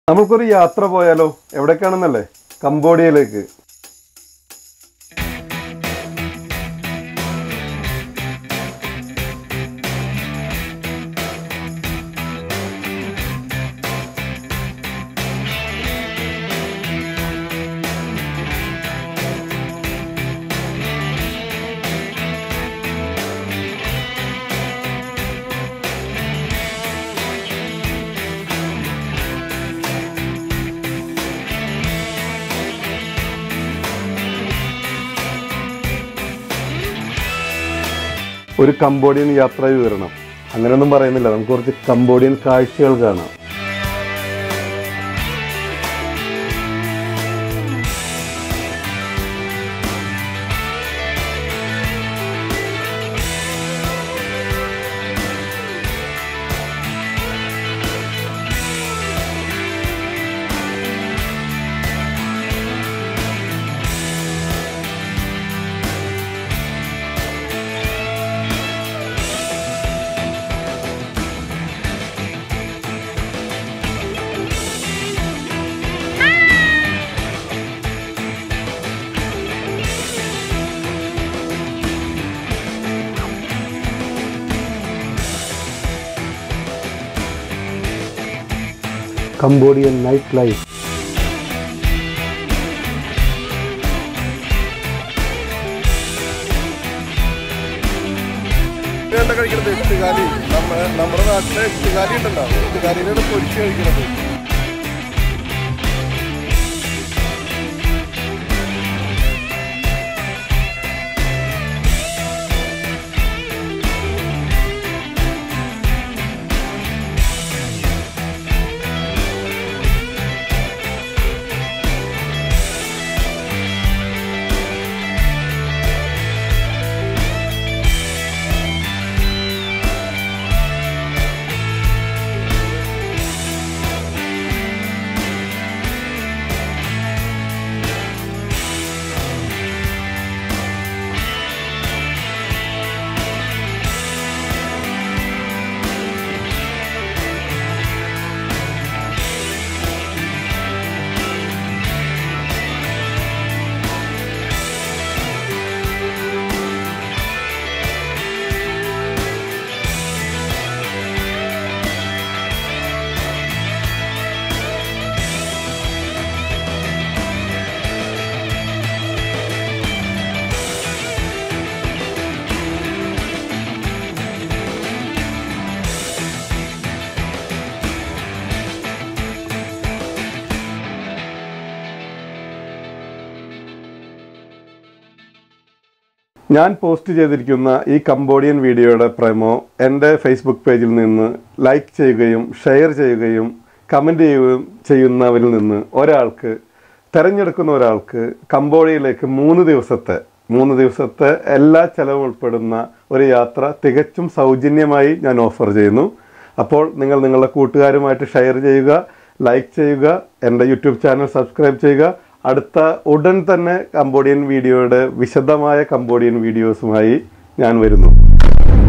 നമുക്കൊരു യാത്ര പോയാലോ എവിടേക്കാണെന്നല്ലേ കംബോഡിയയിലേക്ക് ഒരു കംബോഡിയൻ യാത്രാ വിവരണം അങ്ങനെയൊന്നും പറയുന്നില്ല നമുക്ക് കുറച്ച് കംബോഡിയൻ കാഴ്ചകൾ കാണാം കംബോഡിയൻ നൈറ്റ് ലൈഫ് എന്താ കഴിക്കണത് എട്ടുകാലി നമ്മുടെ നമ്മുടെ നാട്ടിലെ എട്ടുകാലി ഉണ്ടല്ലോ എട്ടുകാലിനാണ് പൊരിച്ച് കഴിക്കണത് ഞാൻ പോസ്റ്റ് ചെയ്തിരിക്കുന്ന ഈ കംബോഡിയൻ വീഡിയോയുടെ പ്രമോ എൻ്റെ ഫേസ്ബുക്ക് പേജിൽ നിന്ന് ലൈക്ക് ചെയ്യുകയും ഷെയർ ചെയ്യുകയും കമൻറ്റ് ചെയ്യുകയും ചെയ്യുന്നവരിൽ നിന്ന് ഒരാൾക്ക് തിരഞ്ഞെടുക്കുന്ന ഒരാൾക്ക് കംബോഡിയയിലേക്ക് മൂന്ന് ദിവസത്തെ മൂന്ന് ദിവസത്തെ എല്ലാ ചെലവും ഉൾപ്പെടുന്ന ഒരു യാത്ര തികച്ചും സൗജന്യമായി ഞാൻ ഓഫർ ചെയ്യുന്നു അപ്പോൾ നിങ്ങൾ നിങ്ങളുടെ കൂട്ടുകാരുമായിട്ട് ഷെയർ ചെയ്യുക ലൈക്ക് ചെയ്യുക എൻ്റെ യൂട്യൂബ് ചാനൽ സബ്സ്ക്രൈബ് ചെയ്യുക അടുത്ത ഉടൻ തന്നെ കംബോഡിയൻ വീഡിയോയുടെ വിശദമായ കംബോഡിയൻ വീഡിയോസുമായി ഞാൻ വരുന്നു